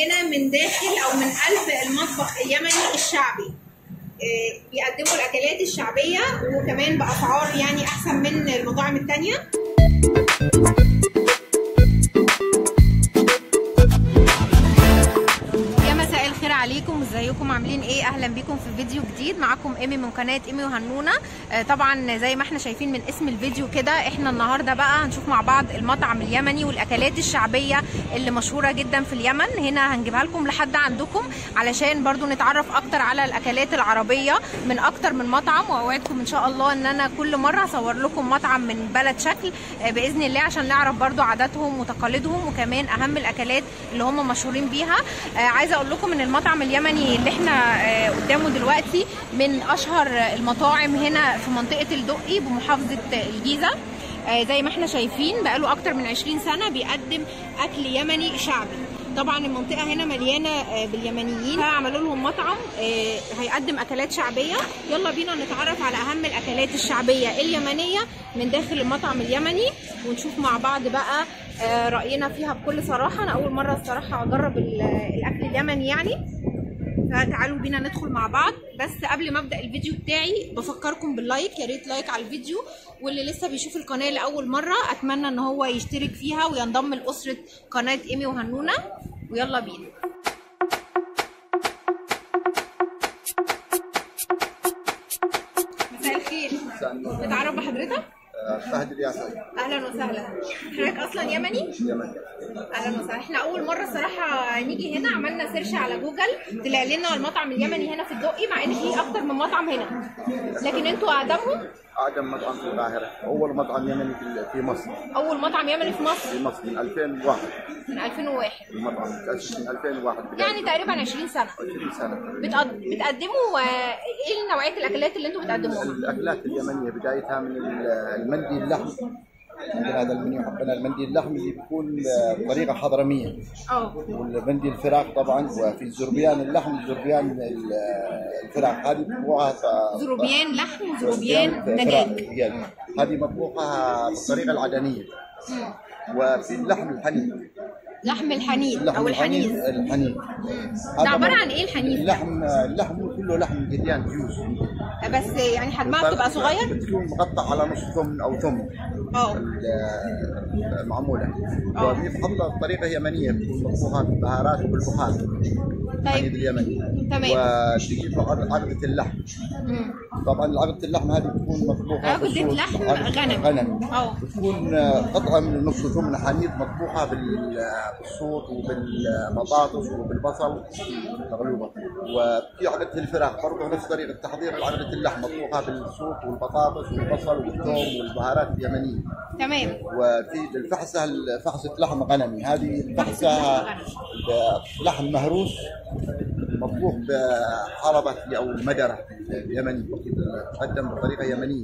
هنا من داخل او من قلب المطبخ اليمني الشعبي آه، بيقدموا الاكلات الشعبيه وكمان باسعار يعني احسن من المطاعم التانيه يا مساء الخير عليكم ازيكم عاملين ايه اهلا بيكم في فيديو جديد معاكم ايمي من قناه ايمي وهنونه آه، طبعا زي ما احنا شايفين من اسم الفيديو كده احنا النهارده بقى هنشوف مع بعض المطعم اليمني والاكلات الشعبيه اللي مشهوره جدا في اليمن هنا هنجيبها لكم لحد عندكم علشان برضو نتعرف اكتر على الاكلات العربيه من اكتر من مطعم واوعدكم ان شاء الله ان انا كل مره هصور لكم مطعم من بلد شكل آه، باذن الله عشان نعرف برضو عاداتهم وتقاليدهم وكمان اهم الاكلات اللي هم مشهورين بيها آه، عايزه اقول لكم ان المطعم اليمني اللي احنا آه، قدامه دلوقتي من اشهر المطاعم هنا في منطقه الدقي بمحافظه الجيزه آه، زي ما احنا شايفين بقاله اكتر من 20 سنه بيقدم اكل يمني شعبي طبعا المنطقه هنا مليانه آه، باليمنيين عملوا لهم مطعم آه، هيقدم اكلات شعبيه يلا بينا نتعرف على اهم الاكلات الشعبيه اليمنيه من داخل المطعم اليمني ونشوف مع بعض بقى آه، راينا فيها بكل صراحه انا اول مره الصراحه اجرب ال- الاكل اليمني يعني فتعالوا بينا ندخل مع بعض بس قبل ما ابدا الفيديو بتاعي بفكركم باللايك يا ريت لايك على الفيديو واللي لسه بيشوف القناه لاول مره اتمنى ان هو يشترك فيها وينضم لاسره قناه ايمي وهنونه ويلا بينا مساء الخير نتعرف بحضرتك فهد الياسر اهلا وسهلا حضرتك اصلا يمني يمن اهلا وسهلا احنا اول مره الصراحه نيجي هنا عملنا سيرش على جوجل طلع لنا المطعم اليمني هنا في الدقي مع ان في اكتر من مطعم هنا لكن انتوا اقدمهم اقدم مطعم في القاهره اول مطعم يمني في- في مصر اول مطعم يمني في مصر في مصر من 2001 من 2001 المطعم تاسس من 2001 بداية يعني تقريبا 20 سنه 20 سنه بتقد... بتقدموا آه، ايه نوعيه الاكلات اللي انتوا بتقدموها الاكلات اليمنيه بدايتها من ال- المندي اللحم عندنا هذا المنيو حقنا المندي اللحم اللي بيكون بطريقه حضرميه اه والمندي الفراخ طبعا وفي الزربيان اللحم زربيان ال- الفراخ هذه مطبوخه زروبيان لحم وزروبيان دجاج دجاج هذه مطبوخه بالطريقه العدنيه مم. وفي اللحم الحنيذ لحم الحنيذ اللحم او الحنيذ الحنيذ ده عباره عن ايه الحنيذ ده؟ اللحم اللحم كله لحم جديان جوز بس يعني حجمها بتبقى صغير بتكون مقطع على نص ثمن او ثمن اه ال- معموله آه. وبيتحضر بطريقه يمنيه بتكون مطبوخه بالبهارات وبالبخار الحنيذ طيب اليمني تمام وتجيب عر- عرضة اللحم مم. طبعا عرضة اللحم هذه بتكون مطبوخه عرضة بالصوص. لحم عرضة- غنم. غنم اه. بتكون قطعه من نص ثمن حنيذ مطبوخه بال- بالصوت وبالبطاطس وبالبصل مغلوبه وفي عرضة الفراخ برضه نفس طريقه تحضير عرضة اللحم مطبوخه بالصوت والبطاطس والبصل والثوم والبهارات اليمنيه تمام وفي الفحسه الفحسه لحم غنمي هذه الفحسه لحم مهروس مطبوخ بحربة او مدرة يمني تقدم بطريقه يمنيه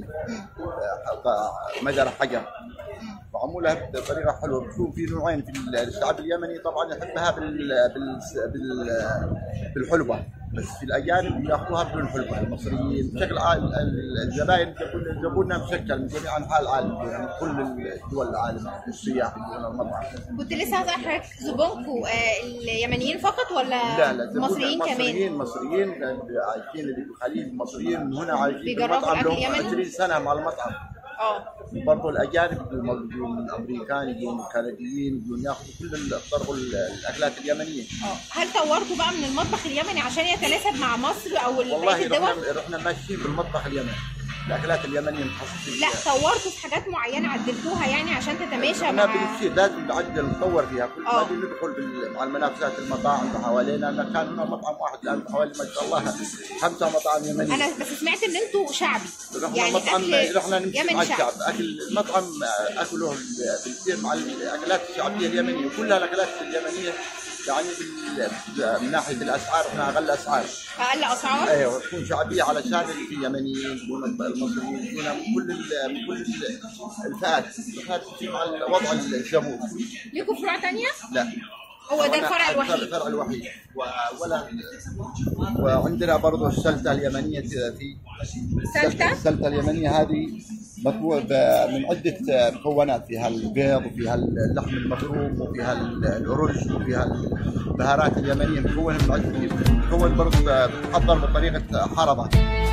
مدرة حجر معمولة بطريقة حلوة بتكون في نوعين في الشعب اليمني طبعا يحبها بال بال بال بالحلبة بس في الأجانب ياخذوها بدون حلبة المصريين بشكل عام ال- الزباين يقول- يجيبونها مشكل من جميع أنحاء العالم يعني كل الدول العالم السياح يجون المطعم كنت لسه هسأل حضرتك زبونكو آه اليمنيين فقط ولا لا لا زبون مصريين كمان؟ مصريين مصريين عايشين اللي في الخليج مصريين من هنا عايشين في بيجربوا المطعم الأكل لهم اليمني؟ 20 سنة مع المطعم اه برضو الاجانب يجون يجون من امريكان يجون من كنديين يجون ياخذوا كل الطرق الاكلات اليمنيه اه هل طورتوا بقى من المطبخ اليمني عشان يتناسب مع مصر او بقيه والله الدول؟ رحنا رحنا ماشيين بالمطبخ اليمني الاكلات اليمنيه متخصصين لا فيها. طورتوا في حاجات معينه عدلتوها يعني عشان تتماشى احنا مع بنصير لازم نعدل نطور فيها كل آه. ما ندخل بال- مع المنافسات المطاعم اللي حوالينا أنا كان هنا مطعم واحد الان حوالي ما شاء الله خمسه مطاعم يمنيه انا بس سمعت ان انتوا شعبي رحنا يعني مطعم اكل رحنا نمشي مع يمني الشعب شعبي اكل المطعم اكله بيصير مع الاكلات الشعبيه اليمنيه كلها الاكلات اليمنيه يعني بال- من ناحيه الاسعار احنا اغلى اسعار اقل اسعار ايوه تكون شعبيه علشان اللي في يمنيين يكون المصريين يكون من كل ال- من كل ال- الفئات الفئات تمشي مع الوضع الجمهور ليكوا فروع تانية؟ لا هو ده الفرع الوحيد. الفرع الوحيد و- ولا وعندنا برضه السلطه اليمنيه في سلتة؟ السلطه اليمنيه هذه مطبوع ب- من عده مكونات فيها البيض وفيها اللحم المفروم وفيها الارز وفيها البهارات اليمنيه مكونه من عده مكون برضه بتحضر بطريقه حربه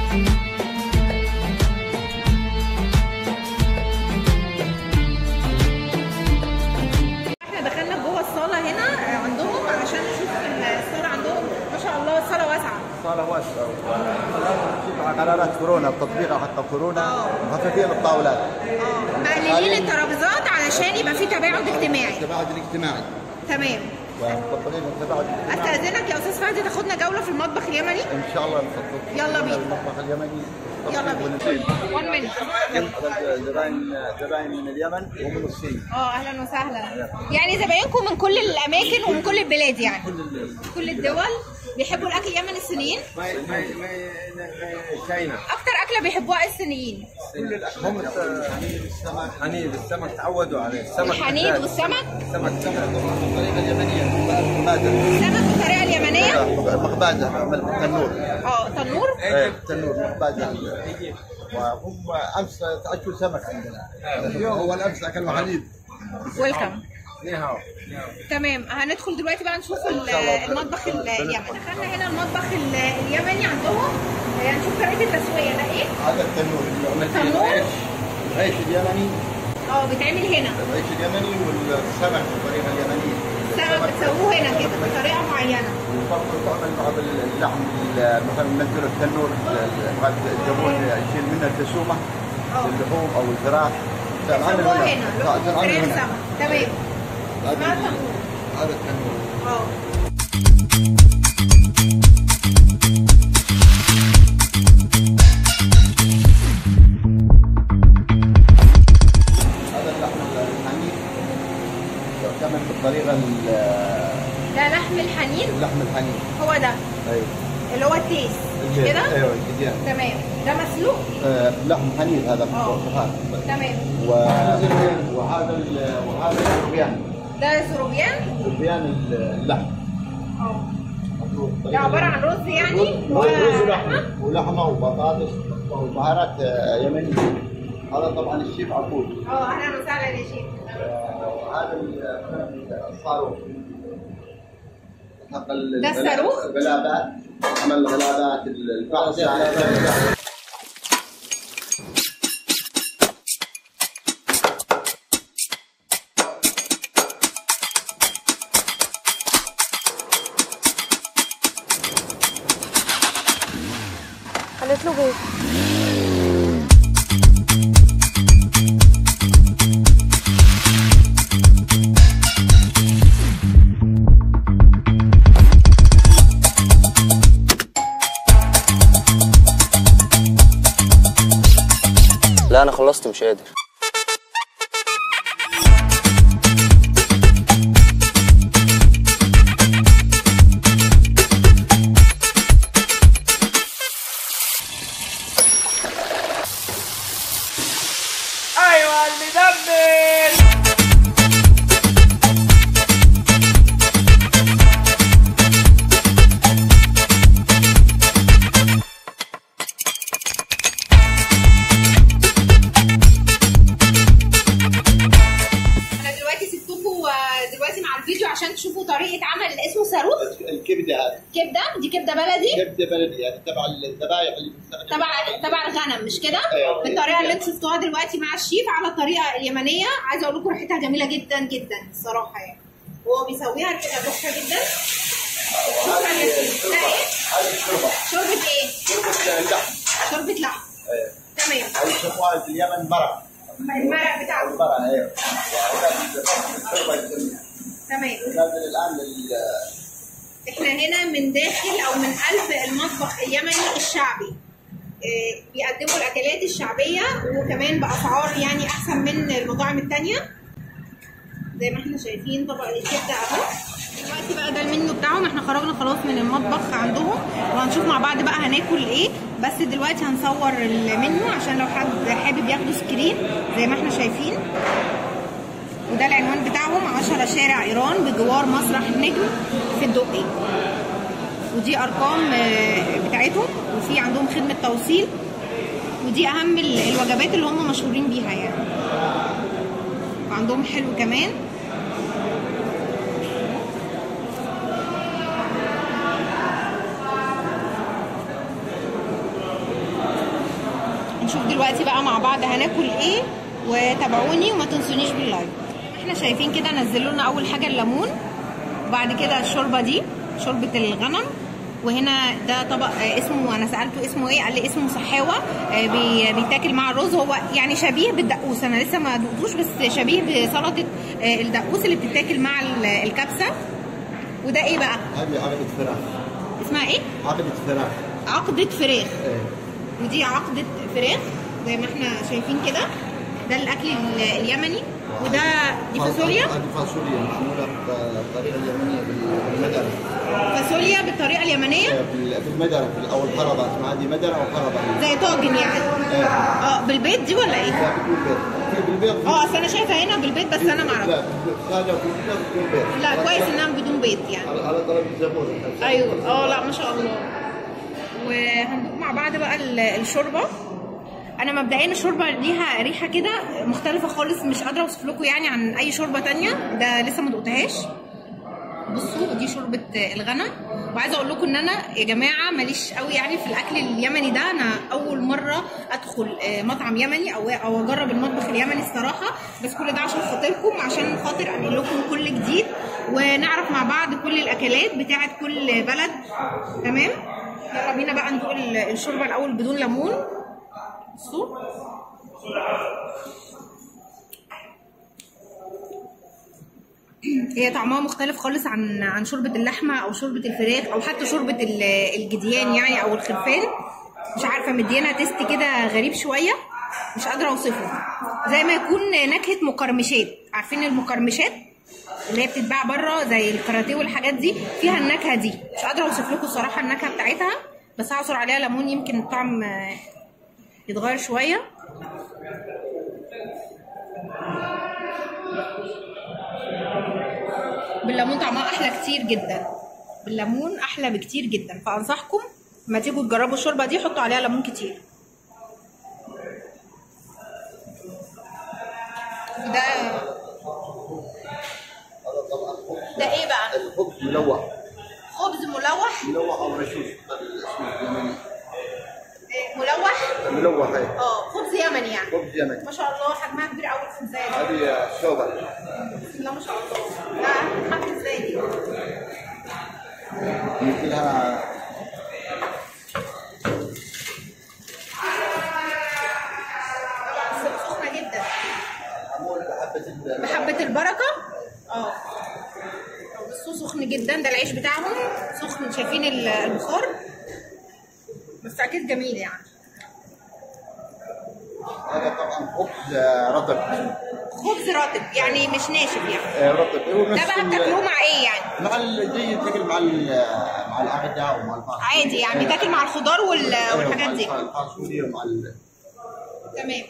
احنا دخلنا جوه الصاله هنا آه، عندهم علشان نشوف الصاله عندهم ما شاء الله الصاله واسعه صار واسعه مع قرارات كورونا التطبيق حق كورونا مخففين الطاولات اه مقللين الترابيزات علشان يبقى في تباعد اجتماعي التباعد الاجتماعي تمام ومطبقين التباعد الاجتماعي استاذنك يا استاذ فهد تاخدنا جوله في المطبخ اليمني ان شاء الله نخطط يلا بينا. المطبخ اليمني يلا بينا 1 مينت زباين زباين من اليمن ومن الصين اه اهلا وسهلا يعني زباينكم من كل الاماكن ومن كل البلاد يعني كل الدول بيحبوا الاكل اليمني الصينيين ما ما ما شاينا اكتر اكله بيحبوها إيه الصينيين هم السمك حنيد السمك تعودوا عليه السمك الحنيد بالذات. والسمك السمك سمك الطريقه اليمنيه مخبازه السمك بالطريقه اليمنيه مخبازه تنور اه تنور ايه تنور مخبازه وهم امس تعشوا سمك عندنا اليوم اول امس اكلوا حليب ويلكم نيهاو تمام هندخل دلوقتي بقى نشوف ال- المطبخ اليمني دخلنا هنا المطبخ ال- اليمني عندهم هنشوف طريقه التسويه ده ايه هذا التنور اللي عملت فيه تنور؟ العيش العيش اليمني اه بيتعمل هنا العيش اليمني والسمك بالطريقه اليمنيه السمك بتسووه هنا كده بطريقه معينه وبرضه تعمل بعض اللحم ال- مثلا ننزل التنور ال- بعد الزبون يشيل منه الدسومه اه اللحوم او الفراخ بيسووه هنا لحوم تعمل فراخ هنا. سمك تمام هذا اسمها ال- تنور هذا التنور اه هذا اللحم الحنين يعتمد بالطريقه ال- ده لحم الحنين اللحم الحنين هو ده ايوه اللي هو التيس مش كده ايوه الجديان تمام ده مسلوق آه، لحم حنين هذا اه. هذا تمام و... وهذا ال- وهذا الربيان ده زروبيان ربيان اللحم اه ده عباره عن رز يعني رز ولحمه ولحمه ولحمه وبطاطس وبهارات آه، يمنيه هذا طبعا الشيف عقود اه اهلا وسهلا يا شيخ وهذا ال- الصاروخ حق ال- ده الصاروخ؟ الغلابات عمل الغلابات الفحص قالت له بيت لا انا خلصت مش قادر ايوه اللي دبل انا دلوقتي سبتكم آه، دلوقتي مع الفيديو عشان تشوفوا طريقه عمل اللي اسمه صاروخ الكبده هذه كبده دي كبده بلدي كبده بلدي يعني تبع الذبايح اللي بنستخدمها تبع تبع الغنم مش كده؟ أيوة. بالطريقه اللي انتوا شفتوها دلوقتي مع الشيف على الطريقه اليمنيه عايزه اقول لكم ريحتها جميله جدا جدا الصراحه يعني وهو بيسويها كده تحفه جدا شكرا يا شيف ده ايه؟ هذه الشوربه شوربه ايه؟ شوربه اللحم شوربه لحم ايوه تمام هذه يسموها في اليمن مرق المرق بتاعه مرق ايوه وهذا الشوربه يسميها تمام نازل الان لل احنا هنا من داخل او من قلب المطبخ اليمني الشعبي آه، بيقدموا الاكلات الشعبيه وكمان باسعار يعني احسن من المطاعم التانية زي ما احنا شايفين طبق الكبده اهو دلوقتي بقى ده المنيو بتاعهم احنا خرجنا خلاص من المطبخ عندهم وهنشوف مع بعض بقى هناكل ايه بس دلوقتي هنصور المنيو عشان لو حد حابب ياخده سكرين زي ما احنا شايفين وده العنوان بتاعهم 10 شارع ايران بجوار مسرح النجم في الدقي ودي ارقام آه، بتاعتهم وفي عندهم خدمه توصيل ودي اهم ال- الوجبات اللي هم مشهورين بيها يعني وعندهم حلو كمان نشوف دلوقتي بقى مع بعض هناكل ايه وتابعوني وما تنسونيش باللايك احنا شايفين كده نزلوا لنا اول حاجه الليمون وبعد كده الشوربه دي شوربه الغنم وهنا ده طبق آه، اسمه انا سالته اسمه ايه قال لي اسمه صحاوه آه، بي- بيتاكل مع الرز هو يعني شبيه بالدقوس انا لسه ما دقتوش بس شبيه بسلطه آه، الدقوس اللي بتتاكل مع ال- الكبسه وده ايه بقى هذه عقدة فراخ اسمها ايه عقدة فراخ عقده فراخ ايه ودي عقدة فراخ زي ما احنا شايفين كده ده الأكل ال- اليمني وده دي فاصوليا هذه فاصوليا معمولة بالطريقة اليمنية بالمدرة فاصوليا بالطريقة اليمنية بال- بالمدرة أو القربة اسمها هذه مدرة أو قربة زي طاجن يعني ايه اه بالبيض دي ولا ايه؟ لا بدون بيض في بالبيض في- اه اصل انا شايفه هنا بالبيض بس انا معرفش لا هذا بالبيض بدون بيض لا كويس انها بدون بيض يعني على على طلب الزبون ايوه اه لا ما شاء الله وهندوق مع بعض بقى ال- الشوربه انا مبدئيا الشوربه ليها ريحه كده مختلفه خالص مش قادره اوصف لكم يعني عن اي شوربه تانية ده لسه ما دقتهاش بصوا دي شوربه الغنم وعايزه اقول لكم ان انا يا جماعه ماليش قوي يعني في الاكل اليمني ده انا اول مره ادخل آه، مطعم يمني او او اجرب المطبخ اليمني الصراحه بس كل ده عشان خاطركم عشان خاطر انقل لكم كل جديد ونعرف مع بعض كل الاكلات بتاعه كل بلد تمام يلا بينا بقى ندوق ال- الشوربه الاول بدون ليمون بصوا هي طعمها مختلف خالص عن عن شوربه اللحمه او شوربه الفراخ او حتى شوربه ال- الجديان يعني او الخرفان مش عارفه مدينا تيست كده غريب شويه مش قادره اوصفه زي ما يكون نكهه مقرمشات عارفين المقرمشات اللي هي بتتباع بره زي الكاراتيه والحاجات دي فيها النكهه دي مش قادره اوصف لكم الصراحه النكهه بتاعتها بس هعصر عليها ليمون يمكن الطعم آه، يتغير شويه بالليمون طعمها احلى كتير جدا بالليمون احلى بكتير جدا فانصحكم لما تيجوا تجربوا الشوربه دي حطوا عليها ليمون كتير ده هذا طبعا خبز ده ايه بقى الخبز ملوح خبز ملوح ملوح او رشوش بالاسم اليمني إيه، ملوح ملوح ايه اه خبز يمني يعني خبز يمني ما شاء الله حجمها كبير قوي الخبزايه دي هذه شوبة بسم الله ما شاء الله لا حجم ازاي دي مثلها طبعا سخنه جدا معمول بحبة ال- بحبة البركة اه بصوا سخن جدا ده العيش بتاعهم سخن شايفين ال- البخار بس اكيد جميل يعني هذا طبعا خبز رطب خبز رطب يعني مش ناشف يعني آه، رطب هو ده نفس بقى ال- بتاكلوه مع ايه يعني مع ال- زي تاكل مع ال- مع الاغداء ومع الفاصوليا عادي يعني بيتاكل مع الخضار وال- أيوة، والحاجات دي مع الفاصوليا ومع ال- تمام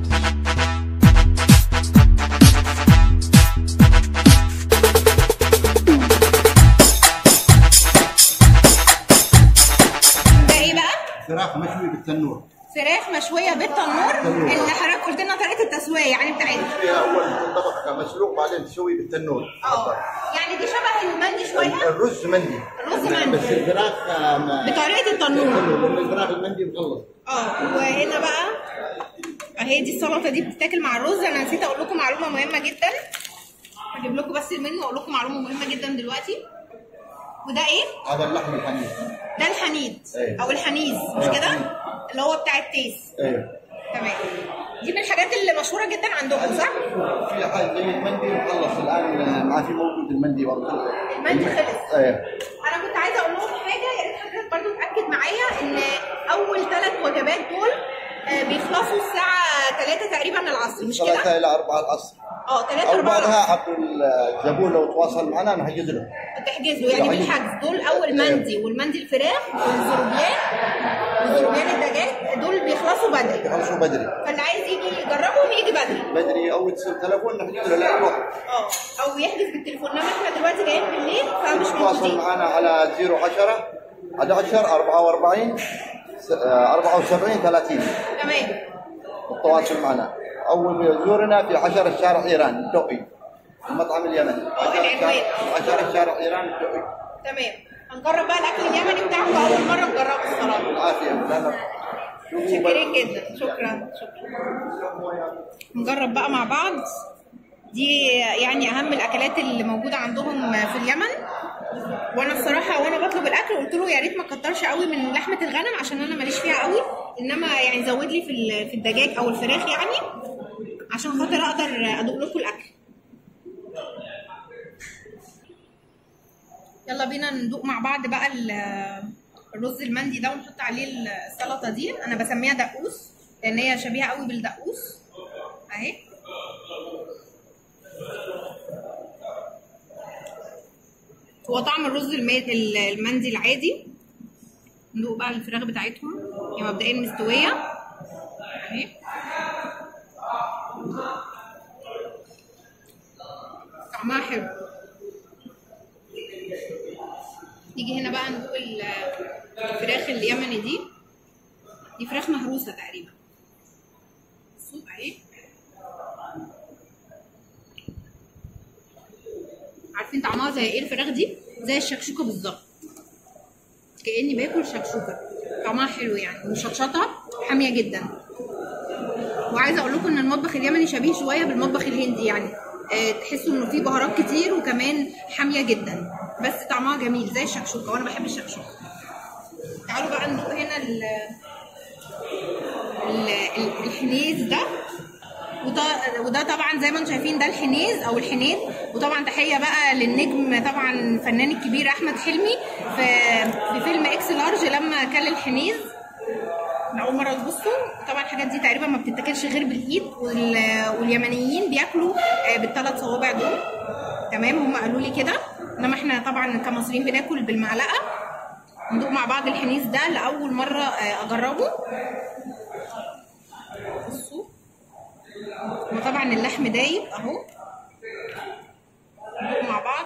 ده ايه بقى؟ فراخ مشوي بالتنور فراخ مشويه بالتنور تنور. اللي حضرتك قلت لنا طريقه التسويه يعني بتاعتها فيها اول طبق مسلوق بعدين تسوي بالتنور اه يعني دي شبه المندي شويه الرز مندي الرز مندي. بس الفراخ آه، ما- بطريقه التنور لأن الفراخ المندي مخلص اه وهنا بقى اهي دي السلطه دي بتتاكل مع الرز انا نسيت اقول لكم معلومه مهمه جدا هجيب لكم بس المنيو واقول لكم معلومه مهمه جدا دلوقتي وده ايه هذا اللحم الحنيف ده الحنيد أيوة. او الحنيز مش أيوة. كده اللي هو بتاع التيس ايوه تمام دي من الحاجات اللي مشهوره جدا عندكم صح في حاجه زي المندي مخلص الان آه، ما في موجود المندي برضه المندي خلص ايوه انا كنت عايزه اقول لهم حاجه يا ريت حضرتك برضو تاكد معايا ان اول ثلاث وجبات دول آه، بيخلصوا الساعه 3 تقريبا العصر مش كده ثلاثة إلى أربعة العصر اه ثلاثة او أربعة بعدها عبد الزبون لو تواصل معنا نحجز له تحجز له يعني يعني- بالحجز دول اول مندي والمندي الفراخ والزروبيان والزروبيان الدجاج دول بيخلصوا بدري يخلصوا بدري فاللي عايز يجي يجربهم يجي بدري بدري او يتصل تليفون نحجز له لا يروح اه او يحجز بالتليفون انما احنا دلوقتي جايين بالليل فمش تواصل موجودين معنا على 010 11 44 س- آه، 74 30 تمام التواصل معنا او يزورنا في 10 الشارع ايران الدقي المطعم اليمني 10 الشارع 10 الشارع ايران الدقي تمام هنجرب بقى الاكل اليمني بتاعكم اول مره نجربه الصراحه بالعافيه لا لا شوفوا شكرا جدا شكرا شكرا نجرب بقى مع بعض دي يعني اهم الاكلات اللي موجوده عندهم في اليمن وانا الصراحه وانا بطلب الاكل قلت له يا ريت ما تكترش قوي من لحمه الغنم عشان انا ماليش فيها قوي انما يعني زود لي في ال- في الدجاج او الفراخ يعني عشان خاطر اقدر ادوق لكم الاكل يلا بينا ندوق مع بعض بقى ال- الرز المندي ده ونحط عليه السلطه دي انا بسميها دقوس لان هي شبيهه قوي بالدقوس اهي هو طعم الرز الم- ال- المندي العادي ندوق بقى الفراخ بتاعتهم هي مبدئيا مستويه اهي طعمها حلو نيجي هنا بقى ندوق ال- الفراخ اليمني دي دي فراخ مهروسه تقريبا السوق اهي عارفين طعمها زي ايه الفراخ دي زي الشكشوكه بالظبط كاني باكل شكشوكه طعمها حلو يعني وشطشطه حاميه جدا وعايزه اقول لكم ان المطبخ اليمني شبيه شويه بالمطبخ الهندي يعني آه، تحسوا انه فيه بهارات كتير وكمان حاميه جدا بس طعمها جميل زي الشكشوكه وانا بحب الشكشوكه تعالوا بقى ندوق هنا ال ال- ال- الحنيز ده وده, وده طبعا زي ما انتم شايفين ده الحنيز او الحنين وطبعا تحيه بقى للنجم طبعا الفنان الكبير احمد حلمي في في فيلم اكس لارج لما كل الحنيز من اول مره تبصوا طبعا الحاجات دي تقريبا ما بتتاكلش غير بالايد وال- واليمنيين بياكلوا آه، بالثلاث صوابع دول تمام هم قالوا لي كده انما احنا طبعا كمصريين بناكل بالمعلقه ندوق مع بعض الحنيز ده لاول مره آه، اجربه بصوا وطبعا اللحم دايب اهو ندوق مع بعض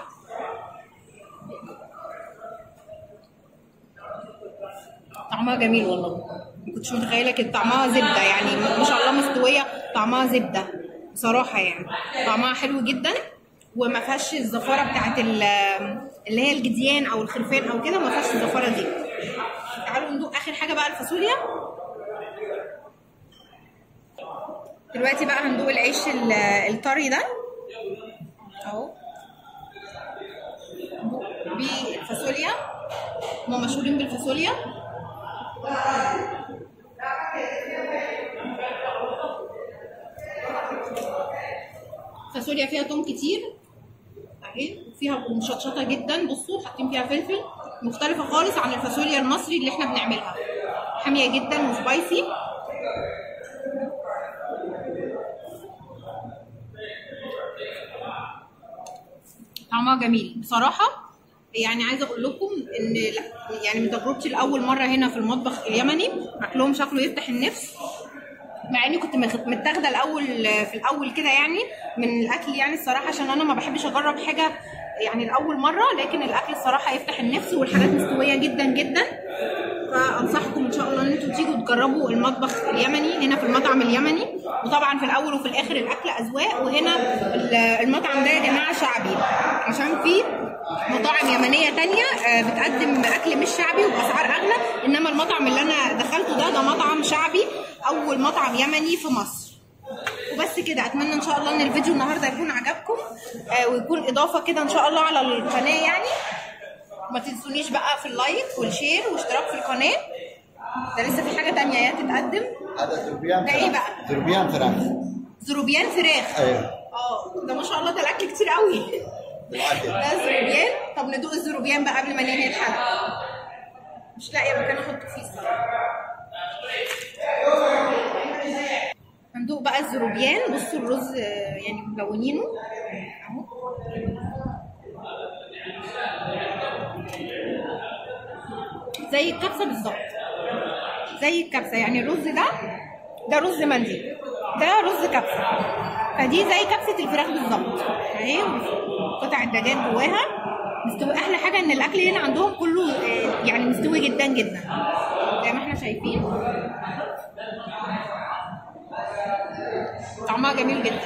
طعمها جميل والله ما كنتش متخيله كده طعمها زبده يعني ما شاء الله مستويه طعمها زبده بصراحه يعني طعمها حلو جدا وما فيهاش الزفاره بتاعت ال- اللي هي الجديان او الخرفان او كده ما فيهاش الزفاره دي تعالوا ندوق اخر حاجه بقى الفاصوليا دلوقتي بقى هندوق العيش ال- الطري ده اهو ندوق بالفاصوليا هما مشهورين بالفاصوليا فاصوليا فيها توم كتير اهي فيها مشطشطه جدا بصوا حاطين فيها فلفل مختلفه خالص عن الفاصوليا المصري اللي احنا بنعملها حاميه جدا وسبايسي طعمها جميل بصراحه يعني عايزه اقول لكم ان لا- يعني من تجربتي لاول مره هنا في المطبخ اليمني اكلهم شكله يفتح النفس مع اني كنت مخ- متاخده الاول في الاول كده يعني من الاكل يعني الصراحه عشان انا ما بحبش اجرب حاجه يعني لاول مره لكن الاكل الصراحه يفتح النفس والحاجات مستويه جدا جدا فانصحكم ان شاء الله ان انتوا تيجوا تجربوا المطبخ اليمني هنا في المطعم اليمني وطبعا في الاول وفي الاخر الاكل اذواق وهنا ال- المطعم ده يا جماعه شعبي عشان في مطاعم يمنيه تانية آه، بتقدم اكل مش شعبي وباسعار اغلى انما المطعم اللي انا دخلته ده ده مطعم شعبي اول مطعم يمني في مصر وبس كده اتمنى ان شاء الله ان الفيديو النهارده يكون عجبكم آه، ويكون اضافه كده ان شاء الله على القناه يعني ما تنسونيش بقى في اللايك والشير واشتراك في القناه ده لسه في حاجه تانية يا تتقدم هذا ذربيان ده إيه فراخ بقى؟ ذربيان فراخ ذروبيان فراخ ايوه اه ده ما شاء الله ده الاكل كتير قوي بالعافيه ده ذروبيان طب ندوق الذروبيان بقى قبل ما ننهي الحلقه مش لاقيه مكان احط فيه الصراحه ندوق بقى الزروبيان بصوا الرز آه، يعني ملونينه اهو زي الكبسه بالظبط زي الكبسه يعني الرز ده ده رز مندي ده رز كبسه فدي زي كبسه الفراخ بالظبط اهي قطع الدجاج جواها مستوي احلى حاجه ان الاكل هنا عندهم كله آه، يعني مستوي جدا جدا زي ما احنا شايفين طعمها جميل جدا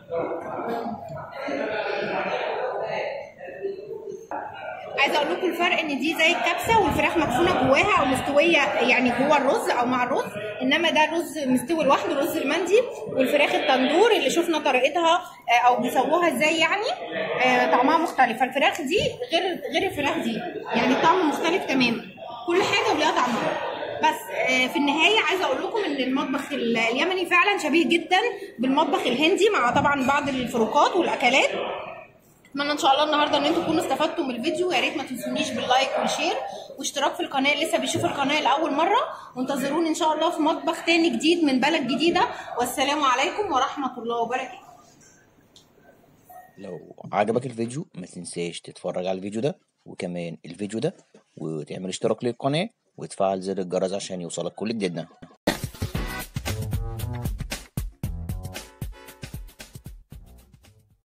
عايزه اقول لكم الفرق ان دي زي الكبسه والفراخ مدفونه جواها او مستويه يعني جوه الرز او مع الرز انما ده الرز مستوي لوحده الرز المندي والفراخ التندور اللي شفنا طريقتها آه، او بيسووها ازاي يعني آه، طعمها مختلف فالفراخ دي غير غير الفراخ دي يعني الطعم مختلف تماما كل حاجه وليها طعمها بس آه، في النهايه عايزه اقول لكم ان المطبخ ال- اليمني فعلا شبيه جدا بالمطبخ الهندي مع طبعا بعض الفروقات والاكلات اتمنى ان شاء الله النهارده ان انتم تكونوا استفدتوا من الفيديو ويا ريت ما تنسونيش باللايك والشير واشتراك في القناه اللي لسه بيشوف القناه لاول مره وانتظروني ان شاء الله في مطبخ تاني جديد من بلد جديده والسلام عليكم ورحمه الله وبركاته لو عجبك الفيديو ما تنساش تتفرج على الفيديو ده وكمان الفيديو ده وتعمل اشتراك للقناة وتفعل زر الجرس عشان يوصلك كل جديدنا